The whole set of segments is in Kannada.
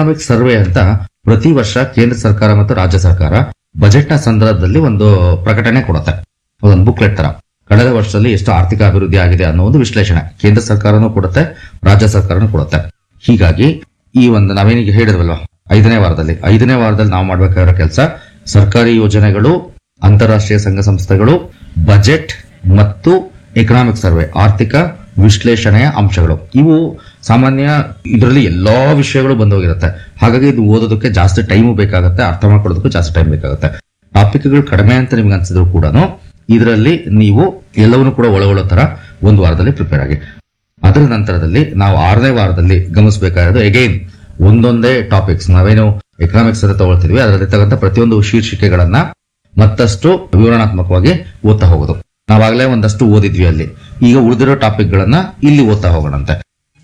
ಎಕನಾಮಿಕ್ ಸರ್ವೆ ಅಂತ ಪ್ರತಿ ವರ್ಷ ಕೇಂದ್ರ ಸರ್ಕಾರ ಮತ್ತು ರಾಜ್ಯ ಸರ್ಕಾರ ಬಜೆಟ್ ನ ಸಂದರ್ಭದಲ್ಲಿ ಒಂದು ಪ್ರಕಟಣೆ ಕೊಡುತ್ತೆ ಒಂದು ಬುಕ್ಲೆಟ್ ತರ ಕಳೆದ ವರ್ಷದಲ್ಲಿ ಎಷ್ಟು ಆರ್ಥಿಕ ಅಭಿವೃದ್ಧಿ ಆಗಿದೆ ಅನ್ನೋ ಒಂದು ವಿಶ್ಲೇಷಣೆ ಕೇಂದ್ರ ಸರ್ಕಾರನೂ ಕೊಡುತ್ತೆ ರಾಜ್ಯ ಸರ್ಕಾರನೂ ಕೊಡುತ್ತೆ ಹೀಗಾಗಿ ಈ ಒಂದು ನಾವೇನೀಗ ಹೇಳಿದ್ವಲ್ವಾ ಐದನೇ ವಾರದಲ್ಲಿ ಐದನೇ ವಾರದಲ್ಲಿ ನಾವು ಮಾಡ್ಬೇಕಾಗಿರೋ ಕೆಲಸ ಸರ್ಕಾರಿ ಯೋಜನೆಗಳು ಅಂತಾರಾಷ್ಟ್ರೀಯ ಸಂಘ ಸಂಸ್ಥೆಗಳು ಬಜೆಟ್ ಮತ್ತು ಎಕನಾಮಿಕ್ ಸರ್ವೆ ಆರ್ಥಿಕ ವಿಶ್ಲೇಷಣೆಯ ಅಂಶಗಳು ಇವು ಸಾಮಾನ್ಯ ಇದರಲ್ಲಿ ಎಲ್ಲಾ ವಿಷಯಗಳು ಬಂದೋಗಿರುತ್ತೆ ಹಾಗಾಗಿ ಇದು ಓದೋದಕ್ಕೆ ಜಾಸ್ತಿ ಟೈಮು ಬೇಕಾಗುತ್ತೆ ಅರ್ಥ ಮಾಡ್ಕೊಳ್ಳೋದಕ್ಕೂ ಜಾಸ್ತಿ ಟೈಮ್ ಬೇಕಾಗುತ್ತೆ ಟಾಪಿಕ್ಗಳು ಕಡಿಮೆ ಅಂತ ನಿಮ್ಗೆ ಅನ್ಸಿದ್ರು ಕೂಡ ಇದರಲ್ಲಿ ನೀವು ಎಲ್ಲವನ್ನೂ ಕೂಡ ಒಳಗೊಳ್ಳೋ ತರ ಒಂದು ವಾರದಲ್ಲಿ ಪ್ರಿಪೇರ್ ಆಗಿ ಅದರ ನಂತರದಲ್ಲಿ ನಾವು ಆರನೇ ವಾರದಲ್ಲಿ ಗಮನಿಸಬೇಕಾಗಿರೋದು ಎಗೈನ್ ಒಂದೊಂದೇ ಟಾಪಿಕ್ಸ್ ನಾವೇನು ಎಕನಾಮಿಕ್ಸ್ ಅಂತ ತಗೊಳ್ತಿದ್ವಿ ಅದರಲ್ಲಿರ್ತಕ್ಕಂಥ ಪ್ರತಿಯೊಂದು ಶೀರ್ಷಿಕೆಗಳನ್ನ ಮತ್ತಷ್ಟು ವಿವರಣಾತ್ಮಕವಾಗಿ ಓದ್ತಾ ಹೋಗೋದು ನಾವಾಗಲೇ ಒಂದಷ್ಟು ಓದಿದ್ವಿ ಅಲ್ಲಿ ಈಗ ಉಳಿದಿರೋ ಟಾಪಿಕ್ ಗಳನ್ನ ಇಲ್ಲಿ ಓದ್ತಾ ಹೋಗೋಣಂತೆ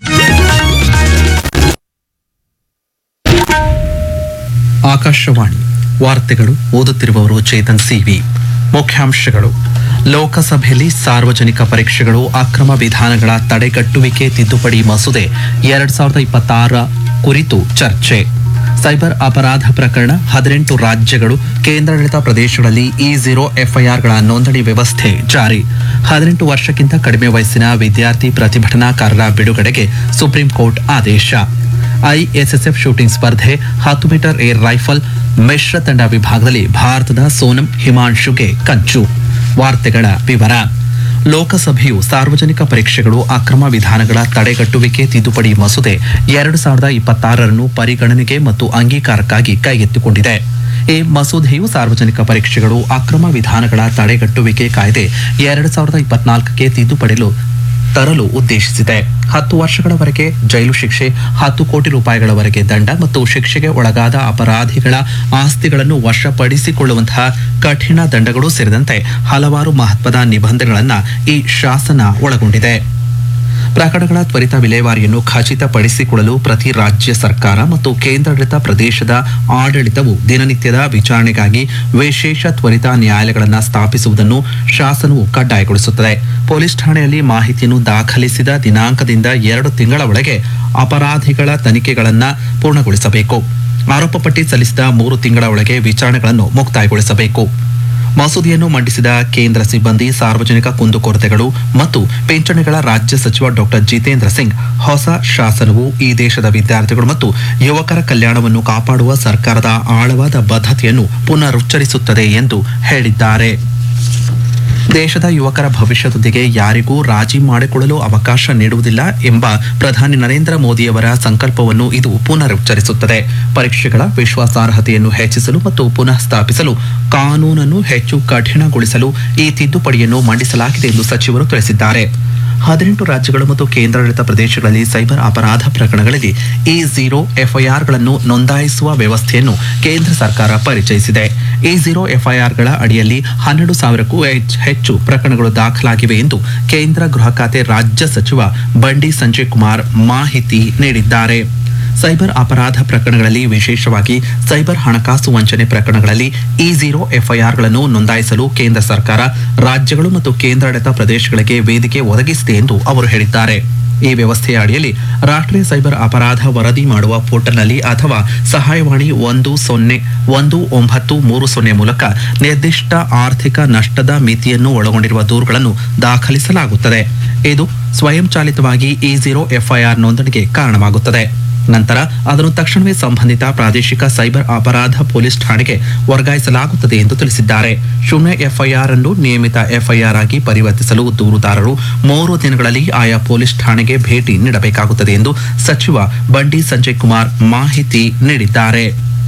ಆಕಾಶವಾಣಿ ವಾರ್ತೆಗಳು ಓದುತ್ತಿರುವವರು ಚೇತನ್ ಸಿವಿ ಮುಖ್ಯಾಂಶಗಳು ಲೋಕಸಭೆಯಲ್ಲಿ ಸಾರ್ವಜನಿಕ ಪರೀಕ್ಷೆಗಳು ಅಕ್ರಮ ವಿಧಾನಗಳ ತಡೆಗಟ್ಟುವಿಕೆ ತಿದ್ದುಪಡಿ ಮಸೂದೆ ಎರಡ್ ಸಾವಿರದ ಇಪ್ಪತ್ತಾರ ಕುರಿತು ಚರ್ಚೆ ಸೈಬರ್ ಅಪರಾಧ ಪ್ರಕರಣ ಹದಿನೆಂಟು ರಾಜ್ಯಗಳು ಕೇಂದ್ರಾಡಳಿತ ಪ್ರದೇಶಗಳಲ್ಲಿ ಇ ಝೀರೋ ಎಫ್ಐಆರ್ಗಳ ನೋಂದಣಿ ವ್ಯವಸ್ಥೆ ಜಾರಿ ಹದಿನೆಂಟು ವರ್ಷಕ್ಕಿಂತ ಕಡಿಮೆ ವಯಸ್ಸಿನ ವಿದ್ಯಾರ್ಥಿ ಪ್ರತಿಭಟನಾಕಾರರ ಬಿಡುಗಡೆಗೆ ಸುಪ್ರೀಂ ಕೋರ್ಟ್ ಆದೇಶ ಐಎಸ್ಎಸ್ಎಫ್ ಶೂಟಿಂಗ್ ಸ್ಪರ್ಧೆ ಹತ್ತು ಮೀಟರ್ ಏರ್ ರೈಫಲ್ ಮಿಶ್ರ ತಂಡ ವಿಭಾಗದಲ್ಲಿ ಭಾರತದ ಸೋನಂ ಹಿಮಾಂಶುಗೆ ಕಂಚು ವಾರ್ತೆಗಳ ವಿವರ ಲೋಕಸಭೆಯು ಸಾರ್ವಜನಿಕ ಪರೀಕ್ಷೆಗಳು ಅಕ್ರಮ ವಿಧಾನಗಳ ತಡೆಗಟ್ಟುವಿಕೆ ತಿದ್ದುಪಡಿ ಮಸೂದೆ ಎರಡು ಸಾವಿರದ ಇಪ್ಪತ್ತಾರರನ್ನು ಪರಿಗಣನೆಗೆ ಮತ್ತು ಅಂಗೀಕಾರಕ್ಕಾಗಿ ಕೈಗೆತ್ತಿಕೊಂಡಿದೆ ಈ ಮಸೂದೆಯು ಸಾರ್ವಜನಿಕ ಪರೀಕ್ಷೆಗಳು ಅಕ್ರಮ ವಿಧಾನಗಳ ತಡೆಗಟ್ಟುವಿಕೆ ಕಾಯ್ದೆ ಎರಡು ಸಾವಿರದ ಇಪ್ಪತ್ನಾಲ್ಕಕ್ಕೆ ತಿದ್ದುಪಡಿಲು ತರಲು ಉದ್ದೇಶಿಸಿದೆ ಹತ್ತು ವರ್ಷಗಳವರೆಗೆ ಜೈಲು ಶಿಕ್ಷೆ ಹತ್ತು ಕೋಟಿ ರೂಪಾಯಿಗಳವರೆಗೆ ದಂಡ ಮತ್ತು ಶಿಕ್ಷೆಗೆ ಒಳಗಾದ ಅಪರಾಧಿಗಳ ಆಸ್ತಿಗಳನ್ನು ವಶಪಡಿಸಿಕೊಳ್ಳುವಂತಹ ಕಠಿಣ ದಂಡಗಳು ಸೇರಿದಂತೆ ಹಲವಾರು ಮಹತ್ವದ ನಿಬಂಧನೆಗಳನ್ನು ಈ ಶಾಸನ ಒಳಗೊಂಡಿದೆ ಪ್ರಕರಣಗಳ ತ್ವರಿತ ವಿಲೇವಾರಿಯನ್ನು ಖಚಿತಪಡಿಸಿಕೊಳ್ಳಲು ಪ್ರತಿ ರಾಜ್ಯ ಸರ್ಕಾರ ಮತ್ತು ಕೇಂದ್ರಾಡಳಿತ ಪ್ರದೇಶದ ಆಡಳಿತವು ದಿನನಿತ್ಯದ ವಿಚಾರಣೆಗಾಗಿ ವಿಶೇಷ ತ್ವರಿತ ನ್ಯಾಯಾಲಯಗಳನ್ನು ಸ್ಥಾಪಿಸುವುದನ್ನು ಶಾಸನವು ಕಡ್ಡಾಯಗೊಳಿಸುತ್ತದೆ ಪೊಲೀಸ್ ಠಾಣೆಯಲ್ಲಿ ಮಾಹಿತಿಯನ್ನು ದಾಖಲಿಸಿದ ದಿನಾಂಕದಿಂದ ಎರಡು ತಿಂಗಳ ಒಳಗೆ ಅಪರಾಧಿಗಳ ತನಿಖೆಗಳನ್ನು ಪೂರ್ಣಗೊಳಿಸಬೇಕು ಆರೋಪ ಪಟ್ಟಿ ಸಲ್ಲಿಸಿದ ಮೂರು ತಿಂಗಳ ಒಳಗೆ ವಿಚಾರಣೆಗಳನ್ನು ಮುಕ್ತಾಯಗೊಳಿಸಬೇಕು ಮಸೂದೆಯನ್ನು ಮಂಡಿಸಿದ ಕೇಂದ್ರ ಸಿಬ್ಬಂದಿ ಸಾರ್ವಜನಿಕ ಕುಂದುಕೊರತೆಗಳು ಮತ್ತು ಪಿಂಚಣಿಗಳ ರಾಜ್ಯ ಸಚಿವ ಡಾಕ್ಟರ್ ಜಿತೇಂದ್ರ ಸಿಂಗ್ ಹೊಸ ಶಾಸನವು ಈ ದೇಶದ ವಿದ್ಯಾರ್ಥಿಗಳು ಮತ್ತು ಯುವಕರ ಕಲ್ಯಾಣವನ್ನು ಕಾಪಾಡುವ ಸರ್ಕಾರದ ಆಳವಾದ ಬದ್ಧತೆಯನ್ನು ಪುನರುಚ್ಚರಿಸುತ್ತದೆ ಎಂದು ಹೇಳಿದ್ದಾರೆ ದೇಶದ ಯುವಕರ ಭವಿಷ್ಯದೊಂದಿಗೆ ಯಾರಿಗೂ ರಾಜಿ ಮಾಡಿಕೊಳ್ಳಲು ಅವಕಾಶ ನೀಡುವುದಿಲ್ಲ ಎಂಬ ಪ್ರಧಾನಿ ನರೇಂದ್ರ ಮೋದಿಯವರ ಸಂಕಲ್ಪವನ್ನು ಇದು ಪುನರುಚ್ಚರಿಸುತ್ತದೆ ಪರೀಕ್ಷೆಗಳ ವಿಶ್ವಾಸಾರ್ಹತೆಯನ್ನು ಹೆಚ್ಚಿಸಲು ಮತ್ತು ಪುನಃ ಸ್ಥಾಪಿಸಲು ಕಾನೂನನ್ನು ಹೆಚ್ಚು ಕಠಿಣಗೊಳಿಸಲು ಈ ತಿದ್ದುಪಡಿಯನ್ನು ಮಂಡಿಸಲಾಗಿದೆ ಎಂದು ಸಚಿವರು ತಿಳಿಸಿದ್ದಾರೆ ಹದಿನೆಂಟು ರಾಜ್ಯಗಳು ಮತ್ತು ಕೇಂದ್ರಾಡಳಿತ ಪ್ರದೇಶಗಳಲ್ಲಿ ಸೈಬರ್ ಅಪರಾಧ ಪ್ರಕರಣಗಳಲ್ಲಿ ಈ ಝೀರೋ ಎಫ್ಐಆರ್ಗಳನ್ನು ನೋಂದಾಯಿಸುವ ವ್ಯವಸ್ಥೆಯನ್ನು ಕೇಂದ್ರ ಸರ್ಕಾರ ಪರಿಚಯಿಸಿದೆ ಈ ಝೀರೋ ಎಫ್ಐಆರ್ಗಳ ಅಡಿಯಲ್ಲಿ ಹನ್ನೆರಡು ಸಾವಿರಕ್ಕೂ ಹೆಚ್- ಹೆಚ್ಚು ಪ್ರಕರಣಗಳು ದಾಖಲಾಗಿವೆ ಎಂದು ಕೇಂದ್ರ ಗೃಹ ಖಾತೆ ರಾಜ್ಯ ಸಚಿವ ಬಂಡಿ ಸಂಜಯ್ ಕುಮಾರ್ ಮಾಹಿತಿ ನೀಡಿದ್ದಾರೆ ಸೈಬರ್ ಅಪರಾಧ ಪ್ರಕರಣಗಳಲ್ಲಿ ವಿಶೇಷವಾಗಿ ಸೈಬರ್ ಹಣಕಾಸು ವಂಚನೆ ಪ್ರಕರಣಗಳಲ್ಲಿ ಇ ಝೀರೋ ಎಫ್ಐಆರ್ಗಳನ್ನು ನೋಂದಾಯಿಸಲು ಕೇಂದ್ರ ಸರ್ಕಾರ ರಾಜ್ಯಗಳು ಮತ್ತು ಕೇಂದ್ರಾಡಳಿತ ಪ್ರದೇಶಗಳಿಗೆ ವೇದಿಕೆ ಒದಗಿಸಿದೆ ಎಂದು ಅವರು ಹೇಳಿದ್ದಾರೆ ಈ ವ್ಯವಸ್ಥೆಯ ಅಡಿಯಲ್ಲಿ ರಾಷ್ಟ್ರೀಯ ಸೈಬರ್ ಅಪರಾಧ ವರದಿ ಮಾಡುವ ಪೋರ್ಟಲ್ನಲ್ಲಿ ಅಥವಾ ಸಹಾಯವಾಣಿ ಒಂದು ಸೊನ್ನೆ ಒಂದು ಒಂಬತ್ತು ಮೂರು ಸೊನ್ನೆ ಮೂಲಕ ನಿರ್ದಿಷ್ಟ ಆರ್ಥಿಕ ನಷ್ಟದ ಮಿತಿಯನ್ನು ಒಳಗೊಂಡಿರುವ ದೂರುಗಳನ್ನು ದಾಖಲಿಸಲಾಗುತ್ತದೆ ಇದು ಸ್ವಯಂಚಾಲಿತವಾಗಿ ಇ ಝೀರೋ ಎಫ್ಐಆರ್ ನೋಂದಣಿಗೆ ಕಾರಣವಾಗುತ್ತದೆ ನಂತರ ಅದನ್ನು ತಕ್ಷಣವೇ ಸಂಬಂಧಿತ ಪ್ರಾದೇಶಿಕ ಸೈಬರ್ ಅಪರಾಧ ಪೊಲೀಸ್ ಠಾಣೆಗೆ ವರ್ಗಾಯಿಸಲಾಗುತ್ತದೆ ಎಂದು ತಿಳಿಸಿದ್ದಾರೆ ಶೂನ್ಯ ಎಫ್ಐಆರ್ ಅನ್ನು ನಿಯಮಿತ ಎಫ್ಐಆರ್ ಆಗಿ ಪರಿವರ್ತಿಸಲು ದೂರುದಾರರು ಮೂರು ದಿನಗಳಲ್ಲಿ ಆಯಾ ಪೊಲೀಸ್ ಠಾಣೆಗೆ ಭೇಟಿ ನೀಡಬೇಕಾಗುತ್ತದೆ ಎಂದು ಸಚಿವ ಬಂಡಿ ಸಂಜಯ್ ಕುಮಾರ್ ಮಾಹಿತಿ ನೀಡಿದ್ದಾರೆ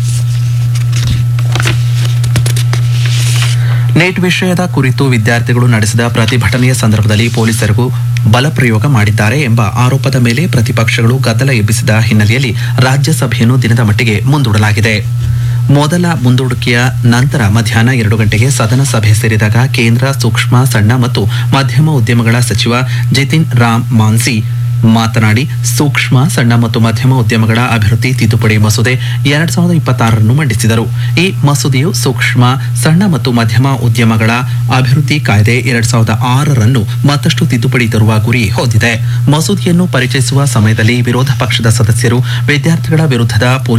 ನೀಟ್ ವಿಷಯದ ಕುರಿತು ವಿದ್ಯಾರ್ಥಿಗಳು ನಡೆಸಿದ ಪ್ರತಿಭಟನೆಯ ಸಂದರ್ಭದಲ್ಲಿ ಪೊಲೀಸರಿಗೂ ಬಲಪ್ರಯೋಗ ಮಾಡಿದ್ದಾರೆ ಎಂಬ ಆರೋಪದ ಮೇಲೆ ಪ್ರತಿಪಕ್ಷಗಳು ಗದ್ದಲ ಎಬ್ಬಿಸಿದ ಹಿನ್ನೆಲೆಯಲ್ಲಿ ರಾಜ್ಯಸಭೆಯನ್ನು ದಿನದ ಮಟ್ಟಿಗೆ ಮುಂದೂಡಲಾಗಿದೆ ಮೊದಲ ಮುಂದೂಡಿಕೆಯ ನಂತರ ಮಧ್ಯಾಹ್ನ ಎರಡು ಗಂಟೆಗೆ ಸದನ ಸಭೆ ಸೇರಿದಾಗ ಕೇಂದ್ರ ಸೂಕ್ಷ್ಮ ಸಣ್ಣ ಮತ್ತು ಮಧ್ಯಮ ಉದ್ಯಮಗಳ ಸಚಿವ ಜಿತಿನ್ ರಾಮ್ ಮಾನ್ಸಿ ಮಾತನಾಡಿ ಸೂಕ್ಷ್ಮ ಸಣ್ಣ ಮತ್ತು ಮಧ್ಯಮ ಉದ್ಯಮಗಳ ಅಭಿವೃದ್ಧಿ ತಿದ್ದುಪಡಿ ಮಸೂದೆ ಎರಡ್ ಸಾವಿರದ ಇಪ್ಪತ್ತಾರನ್ನು ಮಂಡಿಸಿದರು ಈ ಮಸೂದೆಯು ಸೂಕ್ಷ್ಮ ಸಣ್ಣ ಮತ್ತು ಮಧ್ಯಮ ಉದ್ಯಮಗಳ ಅಭಿವೃದ್ಧಿ ಕಾಯ್ದೆ ಎರಡ್ ಸಾವಿರದ ಆರರನ್ನು ಮತ್ತಷ್ಟು ತಿದ್ದುಪಡಿ ತರುವ ಗುರಿ ಹೊಂದಿದೆ ಮಸೂದೆಯನ್ನು ಪರಿಚಯಿಸುವ ಸಮಯದಲ್ಲಿ ವಿರೋಧ ಪಕ್ಷದ ಸದಸ್ಯರು ವಿದ್ಯಾರ್ಥಿಗಳ ವಿರುದ್ಧದ